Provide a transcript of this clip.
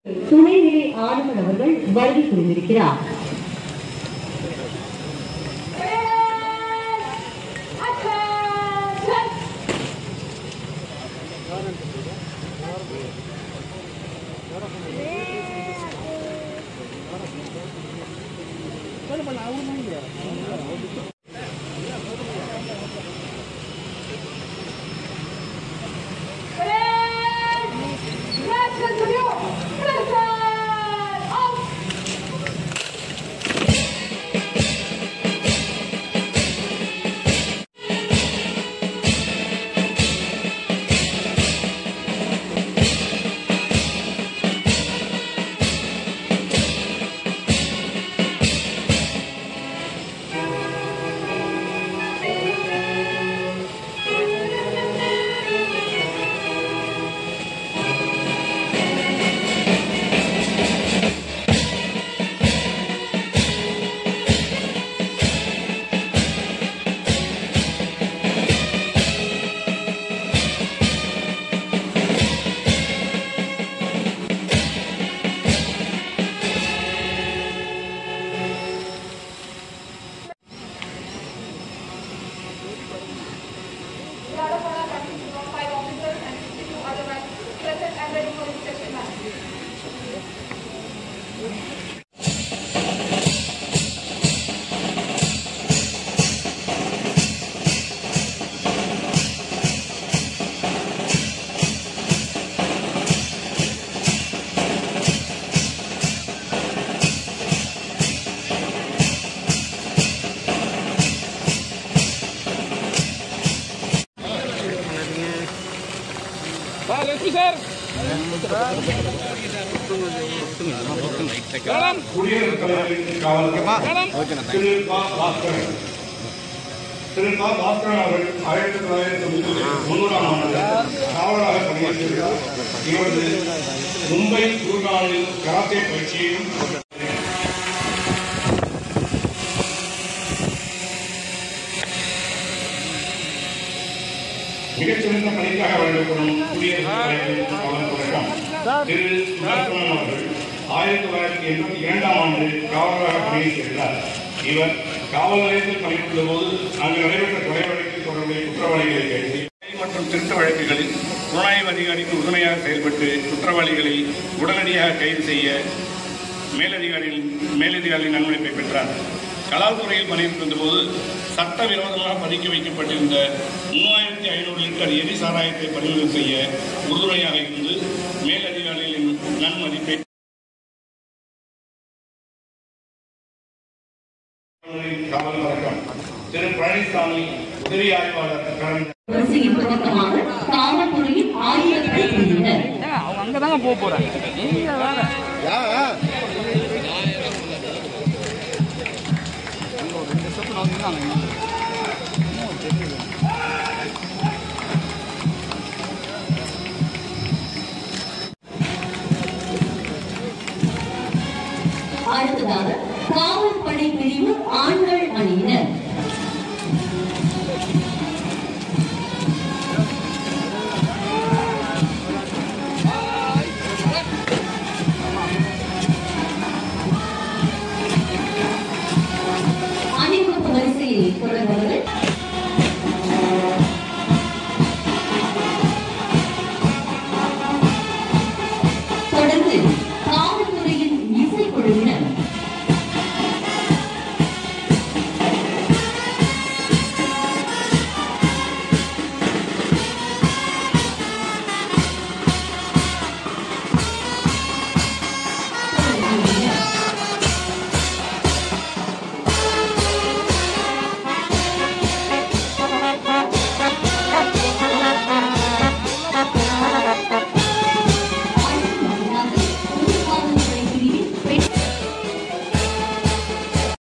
துணைநிலை ஆளுநர் அவர்கள் வருகை புரிந்திருக்கிறார் சார் லட்சுமி சார் மேடம் குடியரசுத் தலைவரின் காவலர் மேடம் திரு ப. பாஸ்கரன் திரு ப. பாஸ்கரன் அவர்கள் ஆயிரத்தி தொள்ளாயிரத்தி முன்னூறாம் ஆண்டு காவலராக பணியாற்றியுள்ளார் இவரது மும்பை குர்கானில் கராத்தே பயிற்சியையும் மிகச்சிறந்த பணிக்காக வழங்கப்படும் குடியரசுத் தலைவரின் காவலர் பதக்கம் திரு சுதர்சனன் அவர்கள் ஆயிரத்தி தொள்ளாயிரத்தி எண்பத்தி இரண்டாம் ஆண்டு காவலராக பணியேற்றிருந்தார் இவர் காவல் நிலையத்தில் பணிபுரிந்த போது அங்கு நடைபெற்ற கொலை வழக்கில் தொடர்புடைய குற்றவாளிகளை கைது கொலை மற்றும் திருத்த வழக்குகளில் புலனாய்வு அதிகாரிக்கு உறுதுணையாக செயல்பட்டு குற்றவாளிகளை உடனடியாக கைது செய்ய மேலதிகாரிகளின் மேலதிகாரிகளின் நன்மதிப்பை பெற்றார் கலால்துறையில் பணிபுரிந்த போது சட்டவிரோதமாக பதுக்கி வைக்கப்பட்டிருந்த மூவாயிரத்தி ஐநூறு லிட்டர் எரி சாராயத்தை பறிமுதல் செய்ய உறுதுணையாக இருந்து மேலதிகாரிகளின் நன்மதிப்பை காவல் வழக்கம் திரு பழனிசாமி உதவி ஆய்வாளர் கடந்த வரிசையின் தொடக்கமாக காவல்துறையின் ஆயுதப்படை பிரிவினர் அவங்க அங்கதாங்க போக போறாங்க நீங்க வேற ஒரு ரெண்டு ஸ்டெப் நோக்கினாங்க அடுத்ததாக காவல்படை பிரிவு ஆண்கள் அணியினர்